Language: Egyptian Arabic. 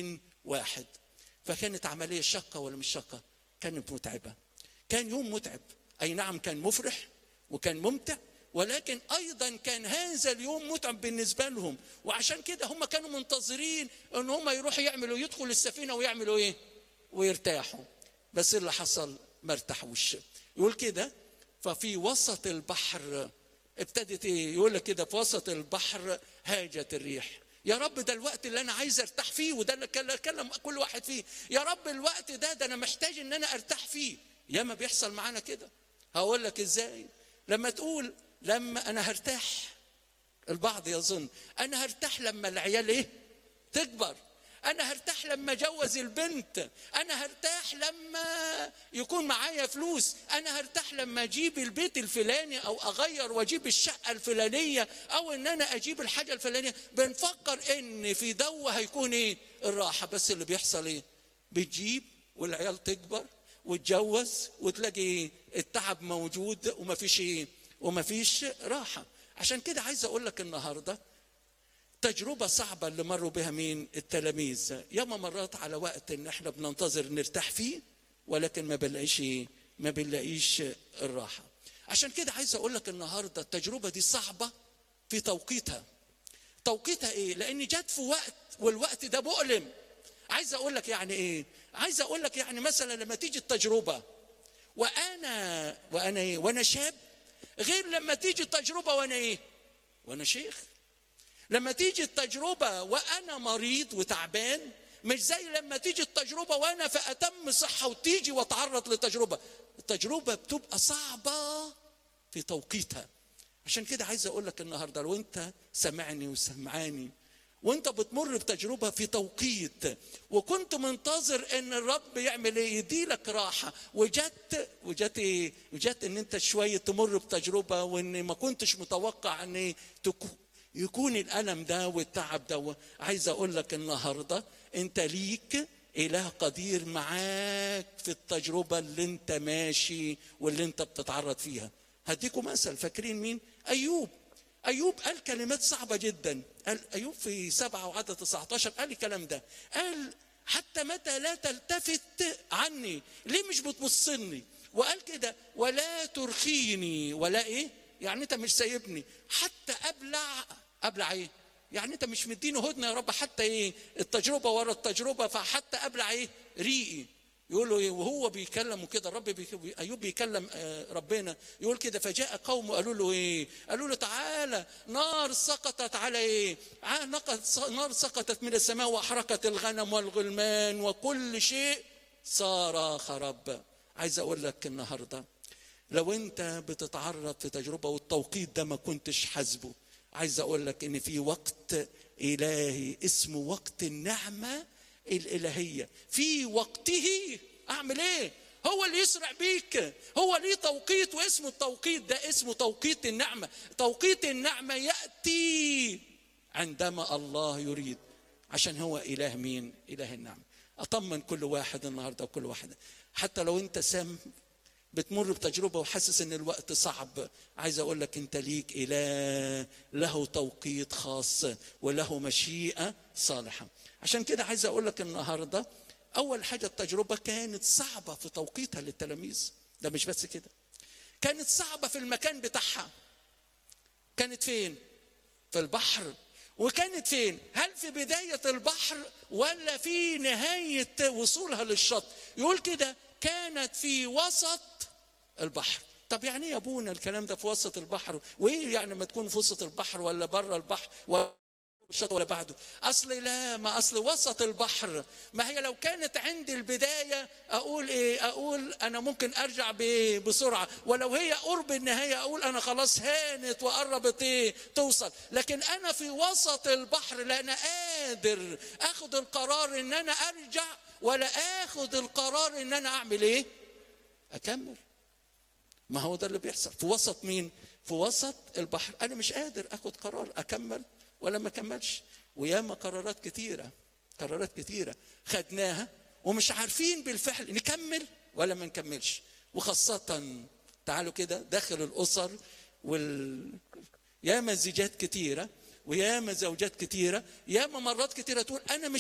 وعشرين واحد فكانت عملية شاقة ولا مش شاقة كانت متعبة كان يوم متعب أي نعم كان مفرح وكان ممتع ولكن ايضا كان هذا اليوم متعب بالنسبه لهم وعشان كده هم كانوا منتظرين ان هم يروحوا يعملوا يدخلوا السفينه ويعملوا ايه ويرتاحوا بس اللي حصل ما ارتاحوش يقول كده ففي وسط البحر ابتدت ايه يقول لك كده في وسط البحر هاجت الريح يا رب ده الوقت اللي انا عايز ارتاح فيه وده اللي كلم كل واحد فيه يا رب الوقت ده ده انا محتاج ان انا ارتاح فيه ياما بيحصل معانا كده هقول لك ازاي لما تقول لما انا هرتاح البعض يظن انا هرتاح لما العيال ايه تكبر انا هرتاح لما اجوز البنت انا هرتاح لما يكون معايا فلوس انا هرتاح لما اجيب البيت الفلاني او اغير واجيب الشقه الفلانيه او ان انا اجيب الحاجه الفلانيه بنفكر ان في دوه هيكون ايه الراحه بس اللي بيحصل ايه بتجيب والعيال تكبر وتجوز وتلاقي التعب موجود ومفيش ايه ومفيش راحه عشان كده عايز اقول لك النهارده تجربة صعبة اللي مروا بها مين التلاميذ ياما مرات على وقت ان احنا بننتظر نرتاح فيه ولكن ما بنلاقيش ما بنلاقيش الراحة عشان كده عايز اقول لك النهاردة التجربة دي صعبة في توقيتها توقيتها ايه لان جت في وقت والوقت ده مؤلم عايز اقول لك يعني ايه عايز اقول لك يعني مثلا لما تيجي التجربة وانا وانا ايه وانا شاب غير لما تيجي التجربة وانا ايه وانا شيخ لما تيجي التجربة وأنا مريض وتعبان مش زي لما تيجي التجربة وأنا في أتم صحة وتيجي وأتعرض لتجربة التجربة بتبقى صعبة في توقيتها عشان كده عايز أقول لك النهاردة لو أنت سمعني وسمعاني وانت بتمر بتجربه في توقيت وكنت منتظر ان الرب يعمل ايه يديلك راحه وجت وجت ايه وجت ان انت شويه تمر بتجربه وان ما كنتش متوقع ان تكون يكون الالم ده والتعب ده عايز اقول لك النهارده انت ليك اله قدير معاك في التجربه اللي انت ماشي واللي انت بتتعرض فيها هديكم مثل فاكرين مين ايوب ايوب قال كلمات صعبه جدا قال ايوب في سبعة وعدد 19 قال الكلام ده قال حتى متى لا تلتفت عني ليه مش بتبصني وقال كده ولا ترخيني ولا ايه يعني انت مش سايبني حتى ابلع ابلع ايه يعني انت مش مديني هدنه يا رب حتى ايه التجربه ورا التجربه فحتى ابلع ايه ريقي يقول له ايه وهو بيكلم كده الرب بي ايوب بيكلم ربنا يقول كده فجاء قوم قالوا له ايه قالوا له تعالى نار سقطت على ايه نار سقطت من السماء واحرقت الغنم والغلمان وكل شيء صار خراب عايز اقول لك النهارده لو انت بتتعرض في تجربه والتوقيت ده ما كنتش حاسبه عايز اقول لك ان في وقت الهي اسمه وقت النعمه الالهيه في وقته اعمل ايه هو اللي يسرع بيك هو ليه توقيت واسمه التوقيت ده اسمه توقيت النعمه توقيت النعمه ياتي عندما الله يريد عشان هو اله مين اله النعمه اطمن كل واحد النهارده وكل واحده حتى لو انت سام بتمر بتجربه وحاسس ان الوقت صعب عايز اقول لك انت ليك اله له توقيت خاص وله مشيئه صالحه عشان كده عايز اقول لك النهارده اول حاجه التجربه كانت صعبه في توقيتها للتلاميذ ده مش بس كده كانت صعبه في المكان بتاعها كانت فين في البحر وكانت فين هل في بدايه البحر ولا في نهايه وصولها للشط يقول كده كانت في وسط البحر طب يعني ايه يا ابونا الكلام ده في وسط البحر وايه يعني ما تكون في وسط البحر ولا بره البحر ولا الشط ولا بعده اصل لا ما اصل وسط البحر ما هي لو كانت عند البدايه اقول ايه اقول انا ممكن ارجع بسرعه ولو هي قرب النهايه اقول انا خلاص هانت وقربت ايه توصل لكن انا في وسط البحر لا انا قادر اخد القرار ان انا ارجع ولا اخد القرار ان انا اعمل ايه اكمل ما هو ده اللي بيحصل في وسط مين في وسط البحر انا مش قادر اخد قرار اكمل ولا ما كملش وياما قرارات كتيره قرارات كتيره خدناها ومش عارفين بالفعل نكمل ولا ما نكملش وخاصه تعالوا كده داخل الاسر وال ياما زيجات كتيره وياما زوجات كتيره ياما مرات كتيره تقول انا مش